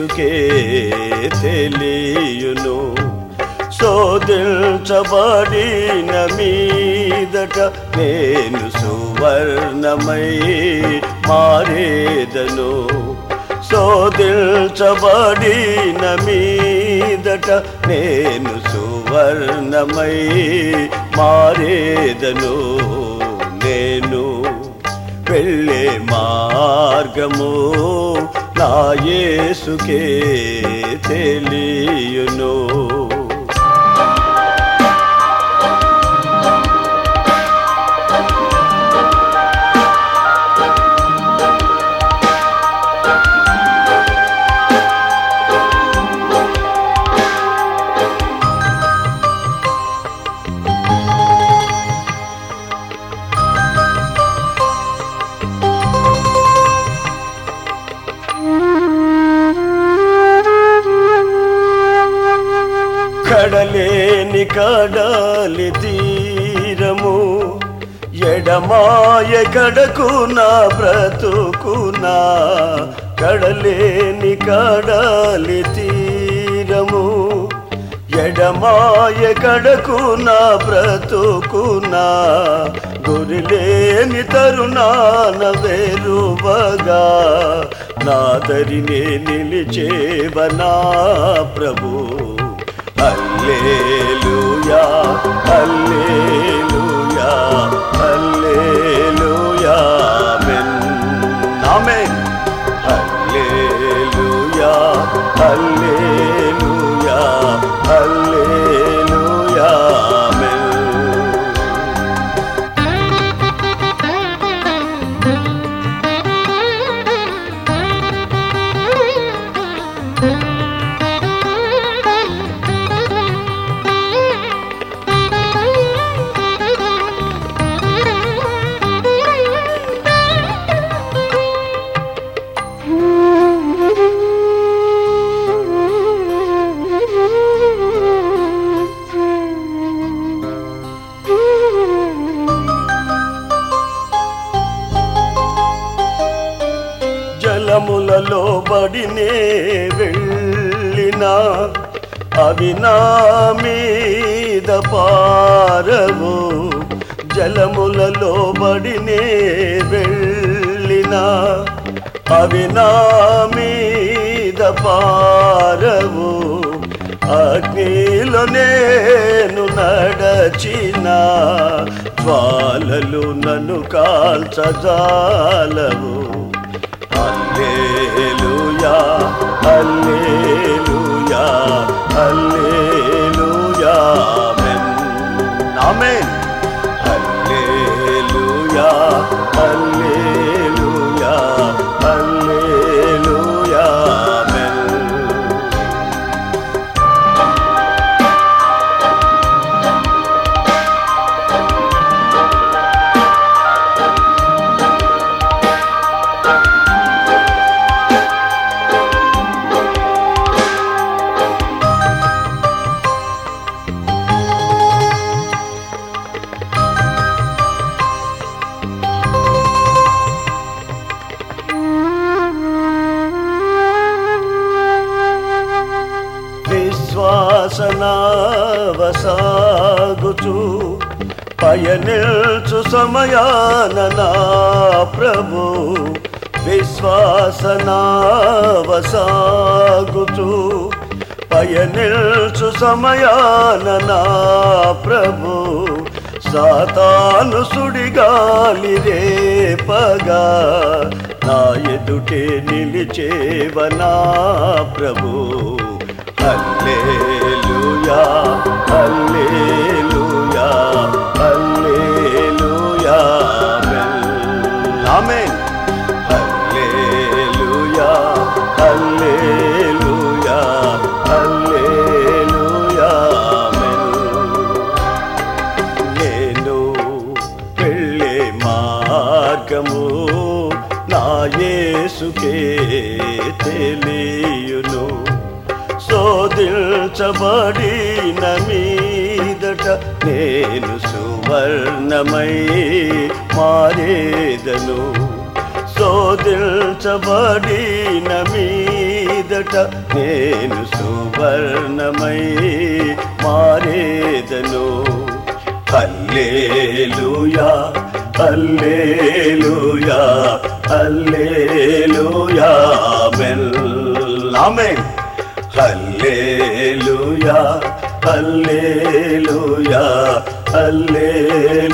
యేసుకే తెలియును శోధించబడిన మీదట నేను సువర్ణమై మారేదను శోధించబడిన మీదట నేను సువర్ణమై మారేదను నేను వెళ్ళే మార్గము నా యేసుకే తెలియును కడలేని కడలి తీరము ఎడమాయ కడకు నా బ్రతుకునా కడలేని కడలి తీరము ఎడమాయ కడకు నా బ్రతుకునా గురిలేని తరుణాన వేరువగా నాదరినే నిలిచేవనా ప్రభు హల్లెలూయా హల్లెలూయా హల్లెలూయా ఆమేన్ ఆమేన్ హల్లెలూయా హల్లెలూయా హల్లెలూయా ఆమేన్ జలములలో బడినే వెళ్ళినా అవి నా మీద పారవు జలములలో బడినే వెళ్ళినా అవి నా మీద పారవు అగ్నిలో నేను నడచిన జ్వాలలు నన్ను కాల్చజాలవు హల్లెలూయా హల్లెలూయా హల్లెలూయా ఆమేన్ ఆమేన్ హల్లెలూయా హల్లెలూయా హల్లెలూయా ఆమేన్ విశ్వాసనావసాగుచు పయనిల్చు సమయాన నా ప్రభు విశ్వాసనావసాగుచు పయనిల్చు సమయాన నా ప్రభు సాతాను సుడిగాలి రేపగా నా ఎదుటే నిలిచేవనా ప్రభు హల్లెలూయా హల్లెలూయా హల్లెలూయా ఆమేన్ హల్లెలూయా హల్లెలూయా హల్లెలూయా ఆమేన్ నేను వెళ్ళే మార్గము నా యేసుకే తెలియును శోధించబడిన మీదట నేను సువర్ణమై మారేదను శోధించబడిన మీదట మీదట నేను సువర్ణమై మారేదను hallelujah hallelujah hallelujah amen amen hallelujah hallelujah hallelujah